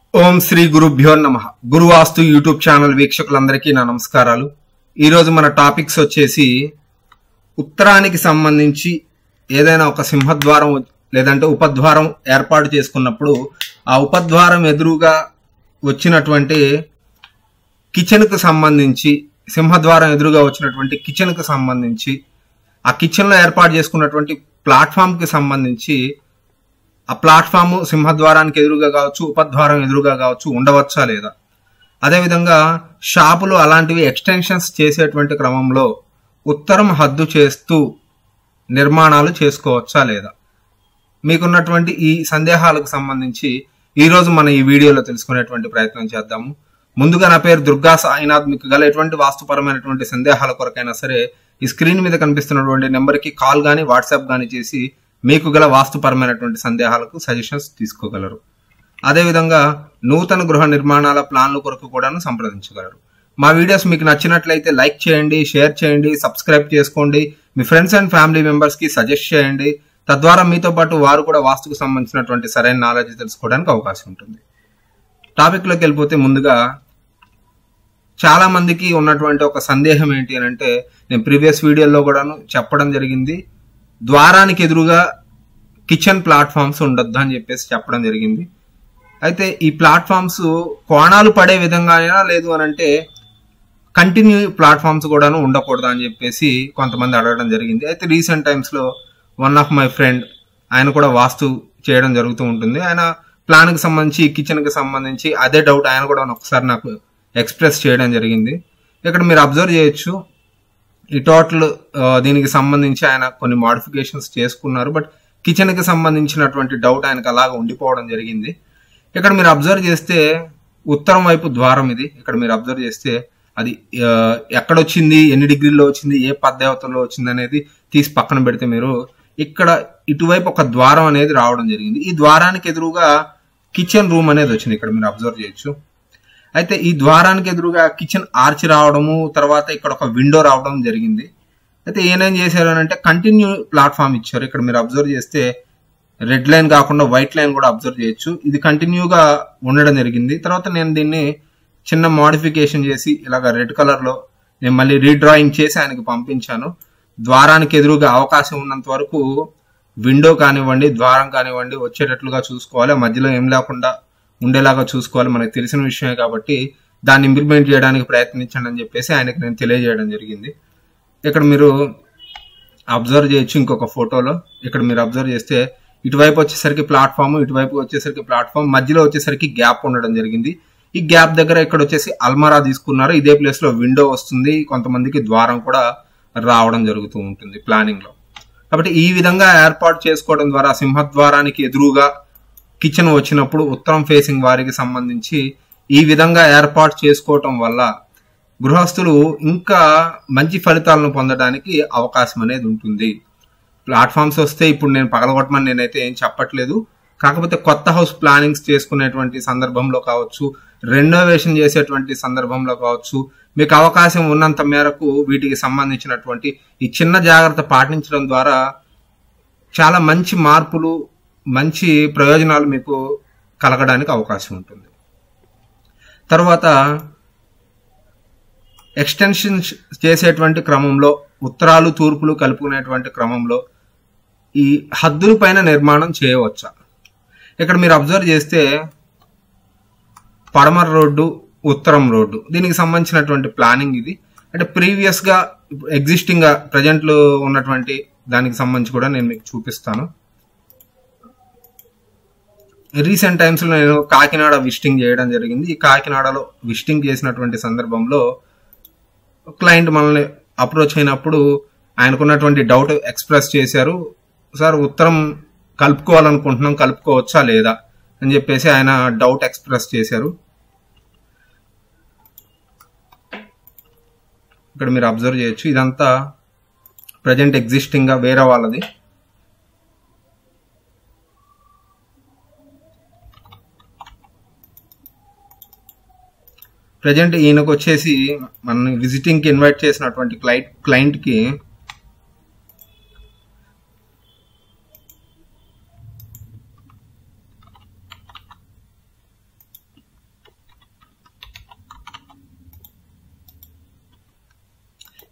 ఓం శ్రీ గురుభ్యో నమ గురువాస్తు YouTube channel వీక్షకులందరికీ నా నమస్కారాలు ఈరోజు మన టాపిక్స్ వచ్చేసి ఉత్తరానికి సంబంధించి ఏదైనా ఒక సింహద్వారం లేదంటే ఉపద్వారం ఏర్పాటు చేసుకున్నప్పుడు ఆ ఉపద్వారం ఎదురుగా వచ్చినటువంటి కిచెన్కు సంబంధించి సింహద్వారం ఎదురుగా వచ్చినటువంటి కిచెన్కు సంబంధించి ఆ కిచెన్లో ఏర్పాటు చేసుకున్నటువంటి ప్లాట్ఫామ్కి సంబంధించి ఆ ప్లాట్ఫామ్ సింహద్వారానికి ఎదురుగా కావచ్చు ఉపద్వారం ఎదురుగా కావచ్చు ఉండవచ్చా లేదా అదేవిధంగా షాపులు అలాంటివి ఎక్స్టెన్షన్స్ చేసేటువంటి క్రమంలో ఉత్తరం హద్దు చేస్తూ నిర్మాణాలు చేసుకోవచ్చా లేదా మీకున్నటువంటి ఈ సందేహాలకు సంబంధించి ఈరోజు మనం ఈ వీడియోలో తెలుసుకునేటువంటి ప్రయత్నం చేద్దాము ముందుగా నా పేరు దుర్గా సాయినాథ్ మీకు గల ఎటువంటి వాస్తుపరమైనటువంటి సందేహాల కొరకైనా సరే ఈ స్క్రీన్ మీద కనిపిస్తున్నటువంటి నెంబర్కి కాల్ కానీ వాట్సాప్ కానీ చేసి మీకు గల వాస్తుపరమైనటువంటి సందేహాలకు సజెషన్స్ తీసుకోగలరు అదేవిధంగా నూతన గృహ నిర్మాణాల ప్లాన్ల కొరకు కూడాను సంప్రదించగలరు మా వీడియోస్ మీకు నచ్చినట్లయితే లైక్ చేయండి షేర్ చేయండి సబ్స్క్రైబ్ చేసుకోండి మీ ఫ్రెండ్స్ అండ్ ఫ్యామిలీ మెంబర్స్ కి సజెస్ట్ చేయండి తద్వారా మీతో పాటు వారు కూడా వాస్తుకు సంబంధించినటువంటి సరైన నాలెడ్జ్ తెలుసుకోవడానికి అవకాశం ఉంటుంది టాపిక్ లోకి వెళ్ళిపోతే ముందుగా చాలా మందికి ఉన్నటువంటి ఒక సందేహం ఏంటి అని అంటే నేను ప్రీవియస్ వీడియోలో కూడాను చెప్పడం జరిగింది ద్వారానికి ఎదురుగా కిచెన్ ప్లాట్ఫామ్స్ ఉండొద్దు అని చెప్పేసి చెప్పడం జరిగింది అయితే ఈ ప్లాట్ఫామ్స్ కోణాలు పడే విధంగా అయినా లేదు అని అంటే కంటిన్యూ ప్లాట్ఫామ్స్ కూడాను ఉండకూడదు అని చెప్పేసి కొంతమంది అడగడం జరిగింది అయితే రీసెంట్ టైమ్స్ లో వన్ ఆఫ్ మై ఫ్రెండ్ ఆయన కూడా వాస్తు చేయడం జరుగుతూ ఉంటుంది ఆయన ప్లాన్ కి సంబంధించి కిచెన్ కి సంబంధించి అదే డౌట్ ఆయన కూడా ఒకసారి నాకు ఎక్స్ప్రెస్ చేయడం జరిగింది ఇక్కడ మీరు అబ్జర్వ్ చేయొచ్చు ఈ టోటల్ దీనికి సంబంధించి ఆయన కొన్ని మాడిఫికేషన్స్ చేసుకున్నారు బట్ కిచెన్ కి సంబంధించినటువంటి డౌట్ ఆయనకు అలాగ ఉండిపోవడం జరిగింది ఇక్కడ మీరు అబ్జర్వ్ చేస్తే ఉత్తరం వైపు ద్వారం ఇది ఇక్కడ మీరు అబ్జర్వ్ చేస్తే అది ఆ, ఎక్కడొచ్చింది ఎన్ని డిగ్రీల్లో వచ్చింది ఏ పద్ధతిలో వచ్చింది అనేది తీసి పక్కన పెడితే మీరు ఇక్కడ ఇటువైపు ఒక ద్వారం అనేది రావడం జరిగింది ఈ ద్వారానికి ఎదురుగా కిచెన్ రూమ్ అనేది వచ్చింది ఇక్కడ మీరు అబ్జర్వ్ చేయొచ్చు అయితే ఈ ద్వారానికి ఎదురుగా కిచెన్ ఆర్చ్ రావడము తర్వాత ఇక్కడ ఒక విండో రావడం జరిగింది అయితే ఏనేం చేశారు అని అంటే కంటిన్యూ ప్లాట్ఫామ్ ఇచ్చారు ఇక్కడ మీరు అబ్జర్వ్ చేస్తే రెడ్ లైన్ కాకుండా వైట్ లైన్ కూడా అబ్జర్వ్ చేయొచ్చు ఇది కంటిన్యూగా ఉండడం జరిగింది తర్వాత నేను దీన్ని చిన్న మోడిఫికేషన్ చేసి ఇలాగ రెడ్ కలర్ లో నేను మళ్ళీ రీడ్రాయింగ్ చేసి ఆయనకి పంపించాను ద్వారానికి ఎదురుగా అవకాశం ఉన్నంత వరకు విండో కానివ్వండి ద్వారం కానివ్వండి వచ్చేటట్లుగా చూసుకోవాలి ఆ మధ్యలో ఏం లేకుండా ఉండేలాగా చూసుకోవాలి మనకు తెలిసిన విషయమే కాబట్టి దాన్ని ఇంప్లిమెంట్ చేయడానికి ప్రయత్నించండి అని చెప్పేసి ఆయనకి నేను తెలియజేయడం జరిగింది ఇక్కడ మీరు అబ్జర్వ్ చేయొచ్చు ఇంకొక ఫోటోలో ఇక్కడ మీరు అబ్జర్వ్ చేస్తే ఇటువైపు వచ్చేసరికి ప్లాట్ఫామ్ ఇటువైపు వచ్చేసరికి ప్లాట్ఫామ్ మధ్యలో వచ్చేసరికి గ్యాప్ ఉండడం జరిగింది ఈ గ్యాప్ దగ్గర ఇక్కడ వచ్చేసి అల్మారా తీసుకున్నారు ఇదే ప్లేస్ లో విండో వస్తుంది కొంతమందికి ద్వారం కూడా రావడం జరుగుతూ ఉంటుంది ప్లానింగ్ లో కాబట్టి ఈ విధంగా ఏర్పాటు చేసుకోవడం ద్వారా సింహద్వారానికి ఎదురుగా కిచెన్ వచ్చినప్పుడు ఉత్తరం ఫేసింగ్ వారికి సంబంధించి ఈ విధంగా ఏర్పాటు చేసుకోవటం వల్ల గృహస్థులు ఇంకా మంచి ఫలితాలను పొందడానికి అవకాశం అనేది ఉంటుంది ప్లాట్ఫామ్స్ వస్తే ఇప్పుడు నేను పగలగొట్టమని నేనైతే ఏం చెప్పట్లేదు కాకపోతే కొత్త హౌస్ ప్లానింగ్స్ చేసుకునేటువంటి సందర్భంలో కావచ్చు రెనోవేషన్ చేసేటువంటి సందర్భంలో కావచ్చు మీకు అవకాశం ఉన్నంత మేరకు వీటికి సంబంధించినటువంటి ఈ చిన్న జాగ్రత్త పాటించడం ద్వారా చాలా మంచి మార్పులు మంచి ప్రయోజనాలు మీకు కలగడానికి అవకాశం ఉంటుంది తర్వాత ఎక్స్టెన్షన్ చేసేటువంటి క్రమంలో ఉత్తరాలు తూర్పులు కలుపుకునేటువంటి క్రమంలో ఈ హద్దుల పైన నిర్మాణం చేయవచ్చా ఇక్కడ మీరు అబ్జర్వ్ చేస్తే పడమర రోడ్డు ఉత్తరం రోడ్డు దీనికి సంబంధించినటువంటి ప్లానింగ్ ఇది అంటే ప్రీవియస్ గా ఎగ్జిస్టింగ్ గా ప్రజెంట్ లో ఉన్నటువంటి దానికి సంబంధించి కూడా నేను మీకు చూపిస్తాను రీసెంట్ టైమ్స్ లో నేను కాకినాడ విజిటింగ్ చేయడం జరిగింది ఈ కాకినాడలో విజిటింగ్ చేసినటువంటి సందర్భంలో క్లయింట్ మనల్ని అప్రోచ్ అయినప్పుడు ఆయనకున్నటువంటి డౌట్ ఎక్స్ప్రెస్ చేశారు సార్ ఉత్తరం కలుపుకోవాలనుకుంటున్నాం కలుపుకోవచ్చా లేదా అని చెప్పేసి ఆయన డౌట్ ఎక్స్ప్రెస్ చేశారు ఇక్కడ మీరు అబ్జర్వ్ చేయొచ్చు ఇదంతా ప్రజెంట్ ఎగ్జిస్టింగ్ గా వేరే వాళ్ళది ప్రజెంట్ ఈయనకు వచ్చేసి మన విజిటింగ్ కి ఇన్వైట్ చేసినటువంటి క్లైంట్ క్లయింట్ కి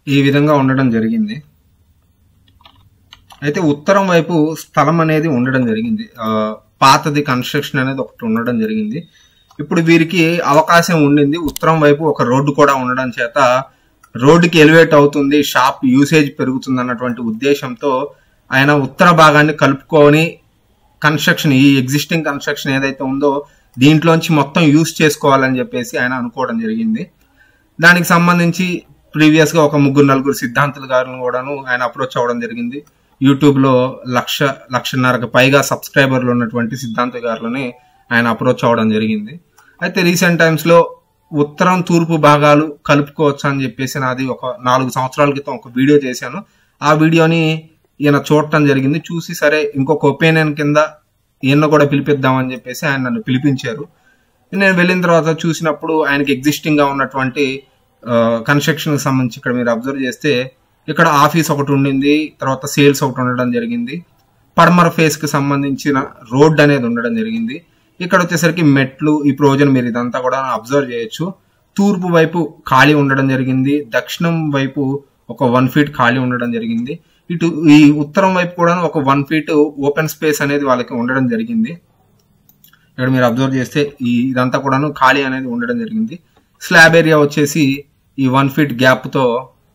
ఈ విధంగా ఉండడం జరిగింది అయితే ఉత్తరం వైపు స్థలం అనేది ఉండడం జరిగింది ఆ, పాతది కన్స్ట్రక్షన్ అనేది ఒకటి ఉండడం జరిగింది ఇప్పుడు వీరికి అవకాశం ఉండింది ఉత్తరం వైపు ఒక రోడ్డు కూడా ఉండడం చేత రోడ్డుకి ఎలివేట్ అవుతుంది షాప్ యూసేజ్ పెరుగుతుంది అన్నటువంటి ఉద్దేశంతో ఆయన ఉత్తర భాగాన్ని కలుపుకొని కన్స్ట్రక్షన్ ఈ ఎగ్జిస్టింగ్ కన్స్ట్రక్షన్ ఏదైతే ఉందో దీంట్లోంచి మొత్తం యూస్ చేసుకోవాలని చెప్పేసి ఆయన అనుకోవడం జరిగింది దానికి సంబంధించి ప్రీవియస్ గా ఒక ముగ్గురు నలుగురు సిద్ధాంతులు గారిని కూడాను ఆయన అప్రోచ్ అవ్వడం జరిగింది యూట్యూబ్ లో లక్ష లక్షన్నరకు పైగా సబ్స్క్రైబర్లు ఉన్నటువంటి సిద్ధాంత గారులని ఆయన అప్రోచ్ అవ్వడం జరిగింది అయితే రీసెంట్ టైమ్స్ లో ఉత్తరం తూర్పు భాగాలు కలుపుకోవచ్చు అని చెప్పేసి నాది ఒక నాలుగు సంవత్సరాల క్రితం ఒక వీడియో చేశాను ఆ వీడియోని ఈయన చూడటం జరిగింది చూసి సరే ఇంకొక ఒపీనియన్ కింద ఈయన కూడా పిలిపిద్దామని చెప్పేసి ఆయన నన్ను పిలిపించారు నేను వెళ్ళిన తర్వాత చూసినప్పుడు ఆయనకి ఎగ్జిస్టింగ్ గా ఉన్నటువంటి కన్స్ట్రక్షన్ కి సంబంధించి ఇక్కడ మీరు అబ్జర్వ్ చేస్తే ఇక్కడ ఆఫీస్ ఒకటి ఉండింది తర్వాత సేల్స్ ఒకటి ఉండడం జరిగింది పడమర ఫేస్ కి సంబంధించిన రోడ్ అనేది ఉండడం జరిగింది ఇక్కడ వచ్చేసరికి మెట్లు ఈ ప్రోజన్ మీరు ఇదంతా కూడా అబ్జర్వ్ చేయొచ్చు తూర్పు వైపు ఖాళీ ఉండడం జరిగింది దక్షిణం వైపు ఒక వన్ ఫీట్ ఖాళీ ఉండడం జరిగింది ఇటు ఈ ఉత్తరం వైపు కూడా ఒక వన్ ఫీట్ ఓపెన్ స్పేస్ అనేది వాళ్ళకి ఉండడం జరిగింది ఇక్కడ మీరు అబ్జర్వ్ చేస్తే ఈ ఇదంతా కూడాను ఖాళీ అనేది ఉండడం జరిగింది స్లాబ్ ఏరియా వచ్చేసి ఈ వన్ ఫీట్ గ్యాప్ తో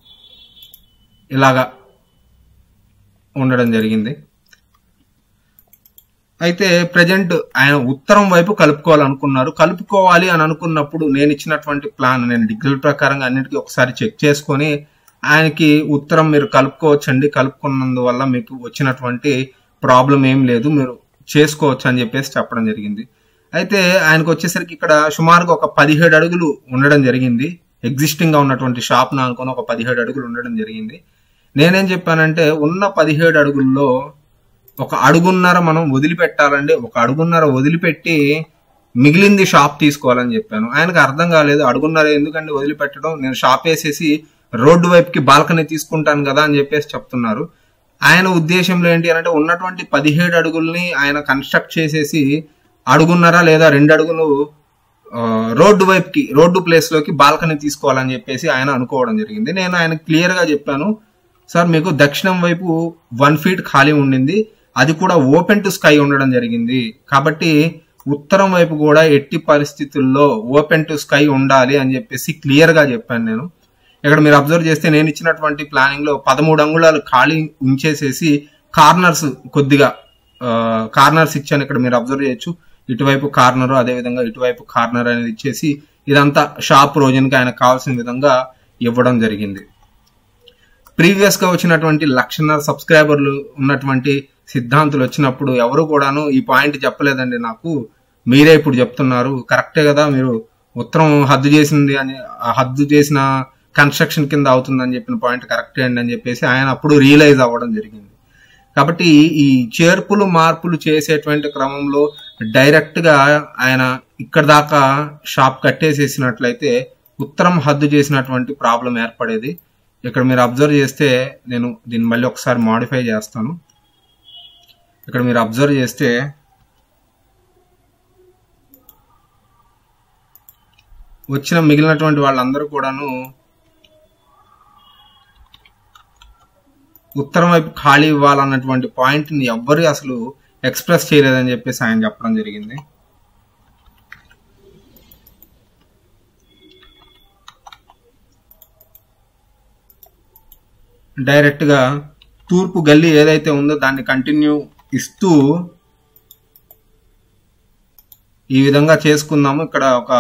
ఇలాగా ఉండడం జరిగింది అయితే ప్రజెంట్ ఆయన ఉత్తరం వైపు కలుపుకోవాలనుకున్నారు కలుపుకోవాలి అని అనుకున్నప్పుడు నేను ఇచ్చినటువంటి ప్లాన్ నేను డిగ్రీ ప్రకారంగా అన్నిటికీ ఒకసారి చెక్ చేసుకొని ఆయనకి ఉత్తరం మీరు కలుపుకోవచ్చండి కలుపుకున్నందువల్ల మీకు వచ్చినటువంటి ప్రాబ్లం ఏం లేదు మీరు చేసుకోవచ్చు అని చెప్పేసి చెప్పడం జరిగింది అయితే ఆయనకు వచ్చేసరికి ఇక్కడ సుమారుగా ఒక పదిహేడు అడుగులు ఉండడం జరిగింది ఎగ్జిస్టింగ్ గా ఉన్నటువంటి షాప్ అనుకుని ఒక పదిహేడు అడుగులు ఉండడం జరిగింది నేనేం చెప్పానంటే ఉన్న పదిహేడు అడుగుల్లో ఒక అడుగున్నర మనం వదిలిపెట్టాలండి ఒక అడుగున్నర వదిలిపెట్టి మిగిలింది షాప్ తీసుకోవాలని చెప్పాను ఆయనకు అర్థం కాలేదు అడుగున్నర ఎందుకండి వదిలిపెట్టడం నేను షాప్ వేసేసి రోడ్డు వైపుకి బాల్కనీ తీసుకుంటాను కదా అని చెప్పేసి చెప్తున్నారు ఆయన ఉద్దేశంలో ఏంటి అంటే ఉన్నటువంటి పదిహేడు అడుగుల్ని ఆయన కన్స్ట్రక్ట్ చేసేసి అడుగున్నర లేదా రెండు అడుగులు ఆ, రోడ్డు వైపుకి రోడ్డు ప్లేస్ లోకి బాల్కనీ తీసుకోవాలని చెప్పేసి ఆయన అనుకోవడం జరిగింది నేను ఆయన క్లియర్ గా చెప్పాను సార్ మీకు దక్షిణం వైపు వన్ ఫీట్ ఖాళీ ఉండింది అది కూడా ఓపెన్ టు స్కై ఉండడం జరిగింది కాబట్టి ఉత్తరం వైపు కూడా ఎట్టి పరిస్థితుల్లో ఓపెన్ టు స్కై ఉండాలి అని చెప్పేసి క్లియర్ గా చెప్పాను నేను ఇక్కడ మీరు అబ్జర్వ్ చేస్తే నేను ఇచ్చినటువంటి ప్లానింగ్ లో పదమూడు అంగుళాలు ఖాళీ ఉంచేసేసి కార్నర్స్ కొద్దిగా కార్నర్స్ ఇచ్చాను ఇక్కడ మీరు అబ్జర్వ్ చేయొచ్చు ఇటువైపు కార్నర్ అదే విధంగా ఇటువైపు కార్నర్ అనేది ఇచ్చేసి ఇదంతా షాప్ రోజునికి ఆయనకు కావాల్సిన విధంగా ఇవ్వడం జరిగింది ప్రీవియస్ గా వచ్చినటువంటి లక్షన్నర సబ్స్క్రైబర్లు ఉన్నటువంటి సిద్ధాంతులు వచ్చినప్పుడు ఎవరు కూడాను ఈ పాయింట్ చెప్పలేదండి నాకు మీరే ఇప్పుడు చెప్తున్నారు కరెక్టే కదా మీరు ఉత్తరం హద్దు చేసింది అని ఆ హద్దు చేసిన కన్స్ట్రక్షన్ కింద అవుతుందని చెప్పిన పాయింట్ కరెక్టే అండి అని చెప్పేసి ఆయన అప్పుడు రియలైజ్ అవ్వడం జరిగింది కాబట్టి ఈ చేర్పులు మార్పులు చేసేటువంటి క్రమంలో డైరెక్ట్ గా ఆయన ఇక్కడ దాకా షాప్ కట్టేసేసినట్లయితే ఉత్తరం హద్దు చేసినటువంటి ప్రాబ్లం ఏర్పడేది ఇక్కడ మీరు అబ్జర్వ్ చేస్తే నేను దీన్ని మళ్ళీ ఒకసారి మాడిఫై చేస్తాను ఇక్కడ మీరు అబ్జర్వ్ చేస్తే వచ్చిన మిగిలినటువంటి వాళ్ళందరూ కూడాను ఉత్తరం వైపు ఖాళీ ఇవ్వాలన్నటువంటి పాయింట్ ని ఎవ్వరు అసలు ఎక్స్ప్రెస్ చేయలేదని చెప్పేసి ఆయన చెప్పడం జరిగింది డైరెక్ట్ గా తూర్పు గల్లీ ఏదైతే ఉందో దాన్ని కంటిన్యూ ఇస్తూ ఈ విధంగా చేసుకుందాము ఇక్కడ ఒక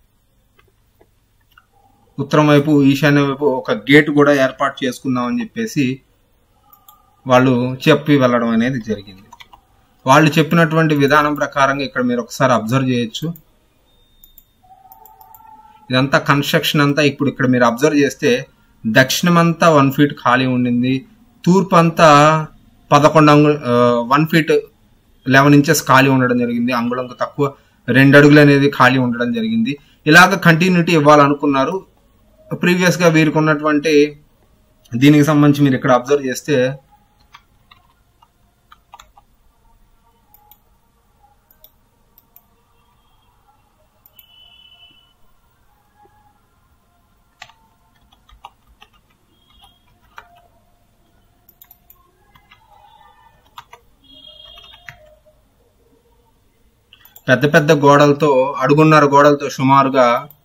ఉత్తరం వైపు ఈశాన్య వైపు ఒక గేట్ కూడా ఏర్పాటు చేసుకుందాం అని చెప్పేసి వాళ్ళు చెప్పి వెళ్ళడం అనేది జరిగింది వాళ్ళు చెప్పినటువంటి విధానం ప్రకారంగా ఇక్కడ మీరు ఒకసారి అబ్జర్వ్ చేయొచ్చు ఇదంతా కన్స్ట్రక్షన్ అంతా ఇప్పుడు ఇక్కడ మీరు అబ్జర్వ్ చేస్తే దక్షిణం అంతా వన్ ఫీట్ ఖాళీ ఉండింది తూర్పు అంతా పదకొండు అంగు వన్ ఫీట్ లెవెన్ ఇంచెస్ ఖాళీ ఉండడం జరిగింది అంగుళంకు తక్కువ రెండు అడుగులు అనేది ఖాళీ ఉండడం జరిగింది ఇలాగ కంటిన్యూటీ ఇవ్వాలనుకున్నారు ప్రీవియస్ గా వీరికి ఉన్నటువంటి దీనికి సంబంధించి మీరు ఇక్కడ అబ్జర్వ్ చేస్తే పెద్ద పెద్ద గోడలతో అడుగున్నర గోడలతో సుమారుగా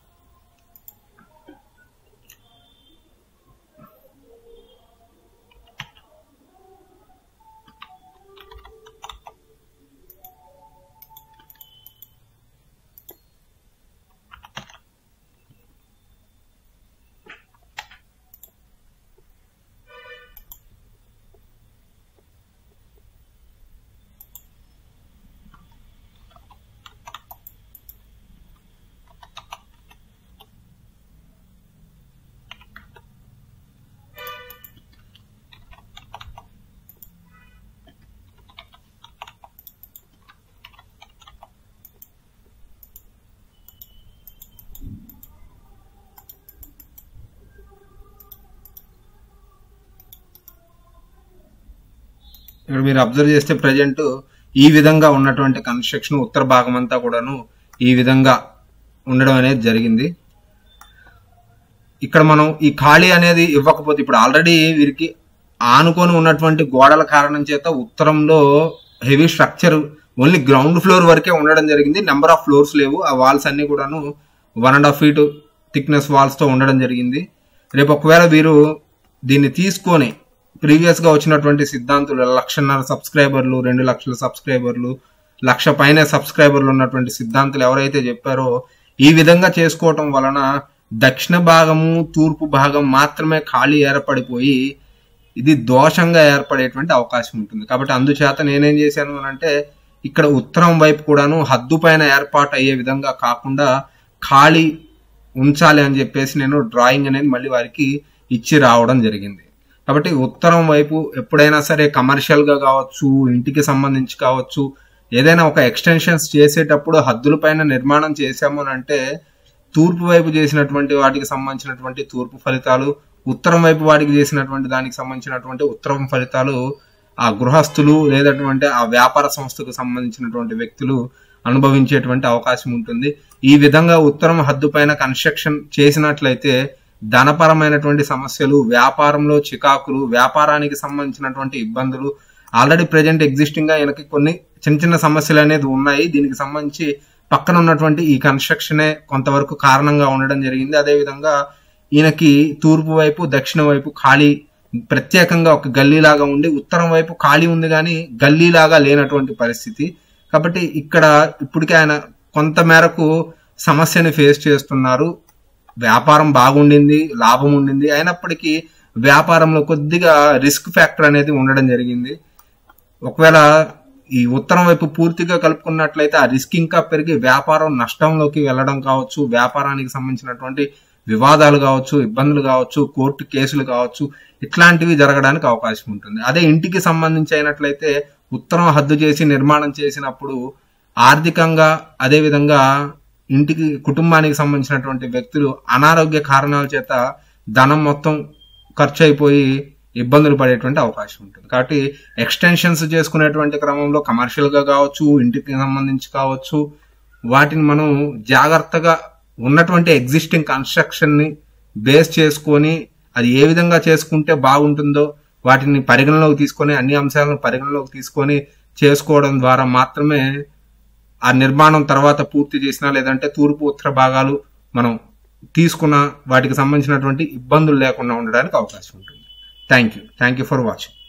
ఇక్కడ మీరు అబ్జర్వ్ చేస్తే ప్రజెంట్ ఈ విధంగా ఉన్నటువంటి కన్స్ట్రక్షన్ ఉత్తర భాగం అంతా కూడాను ఈ విధంగా ఉండడం అనేది జరిగింది ఇక్కడ మనం ఈ ఖాళీ అనేది ఇవ్వకపోతే ఇప్పుడు ఆల్రెడీ వీరికి ఆనుకొని ఉన్నటువంటి గోడల కారణం చేత ఉత్తరంలో heavy structure only ground floor వరకే ఉండడం జరిగింది నెంబర్ ఆఫ్ ఫ్లోర్స్ లేవు ఆ వాల్స్ అన్ని కూడాను one and half feet thickness walls తో ఉండడం జరిగింది రేపు ఒకవేళ వీరు దీన్ని తీసుకొని ప్రీవియస్ గా వచ్చినటువంటి సిద్ధాంతులు లక్షన్నర సబ్స్క్రైబర్లు రెండు లక్షల సబ్స్క్రైబర్లు లక్ష పైన సబ్స్క్రైబర్లు ఉన్నటువంటి సిద్ధాంతులు ఎవరైతే చెప్పారో ఈ విధంగా చేసుకోవటం వలన దక్షిణ భాగము తూర్పు భాగం మాత్రమే ఖాళీ ఏర్పడిపోయి ఇది దోషంగా ఏర్పడేటువంటి అవకాశం ఉంటుంది కాబట్టి అందుచేత నేనేం చేశాను అని అంటే ఇక్కడ ఉత్తరం వైపు కూడాను హద్దు పైన ఏర్పాటు అయ్యే విధంగా కాకుండా ఖాళీ ఉంచాలి అని చెప్పేసి నేను డ్రాయింగ్ అనేది మళ్ళీ వారికి ఇచ్చి రావడం జరిగింది కాబట్టి ఉత్తరం వైపు ఎప్పుడైనా సరే కమర్షియల్ గా కావచ్చు ఇంటికి సంబంధించి కావచ్చు ఏదైనా ఒక ఎక్స్టెన్షన్స్ చేసేటప్పుడు హద్దుల పైన నిర్మాణం చేశాము అని అంటే తూర్పు వైపు చేసినటువంటి వాటికి సంబంధించినటువంటి తూర్పు ఫలితాలు ఉత్తరం వైపు వాటికి చేసినటువంటి దానికి సంబంధించినటువంటి ఉత్తరం ఫలితాలు ఆ గృహస్థులు లేదటువంటి ఆ వ్యాపార సంస్థకు సంబంధించినటువంటి వ్యక్తులు అనుభవించేటువంటి అవకాశం ఉంటుంది ఈ విధంగా ఉత్తరం హద్దు పైన కన్స్ట్రక్షన్ చేసినట్లయితే ధనపరమైనటువంటి సమస్యలు వ్యాపారంలో చికాకులు వ్యాపారానికి సంబంధించినటువంటి ఇబ్బందులు ఆల్రెడీ ప్రజెంట్ ఎగ్జిస్టింగ్ గా ఈయనకి కొన్ని చిన్న చిన్న సమస్యలు అనేది ఉన్నాయి దీనికి సంబంధించి పక్కన ఉన్నటువంటి ఈ కన్స్ట్రక్షనే కొంతవరకు కారణంగా ఉండడం జరిగింది అదే విధంగా ఈయనకి తూర్పు వైపు దక్షిణ వైపు ఖాళీ ప్రత్యేకంగా ఒక గల్లీలాగా ఉండి ఉత్తరం వైపు ఖాళీ ఉంది కానీ గల్లీలాగా లేనటువంటి పరిస్థితి కాబట్టి ఇక్కడ ఇప్పటికే ఆయన కొంత మేరకు సమస్యని ఫేస్ చేస్తున్నారు వ్యాపారం బాగుండింది లాభం ఉండింది అయినప్పటికీ వ్యాపారంలో కొద్దిగా రిస్క్ ఫ్యాక్టర్ అనేది ఉండడం జరిగింది ఒకవేళ ఈ ఉత్తరం వైపు పూర్తిగా కలుపుకున్నట్లయితే ఆ రిస్క్ ఇంకా పెరిగి వ్యాపారం నష్టంలోకి వెళ్ళడం కావచ్చు వ్యాపారానికి సంబంధించినటువంటి వివాదాలు కావచ్చు ఇబ్బందులు కావచ్చు కోర్టు కేసులు కావచ్చు ఇట్లాంటివి జరగడానికి అవకాశం ఉంటుంది అదే ఇంటికి సంబంధించి అయినట్లయితే ఉత్తరం హద్దు చేసి నిర్మాణం చేసినప్పుడు ఆర్థికంగా అదే విధంగా ఇంటికి కుటుంబానికి సంబంధించినటువంటి వ్యక్తులు అనారోగ్య కారణాల చేత ధనం మొత్తం ఖర్చు అయిపోయి ఇబ్బందులు పడేటువంటి అవకాశం ఉంటుంది కాబట్టి ఎక్స్టెన్షన్స్ చేసుకునేటువంటి క్రమంలో కమర్షియల్ గా కావచ్చు ఇంటికి సంబంధించి కావచ్చు వాటిని మనం జాగ్రత్తగా ఉన్నటువంటి ఎగ్జిస్టింగ్ కన్స్ట్రక్షన్ ని బేస్ చేసుకొని అది ఏ విధంగా చేసుకుంటే బాగుంటుందో వాటిని పరిగణలోకి తీసుకొని అన్ని అంశాలను పరిగణలోకి తీసుకొని చేసుకోవడం ద్వారా మాత్రమే ఆ నిర్మాణం తర్వాత పూర్తి చేసినా లేదంటే తూర్పు ఉత్తర భాగాలు మనం తీసుకున్న వాటికి సంబంధించినటువంటి ఇబ్బందులు లేకుండా ఉండడానికి అవకాశం ఉంటుంది thank you thank you for watching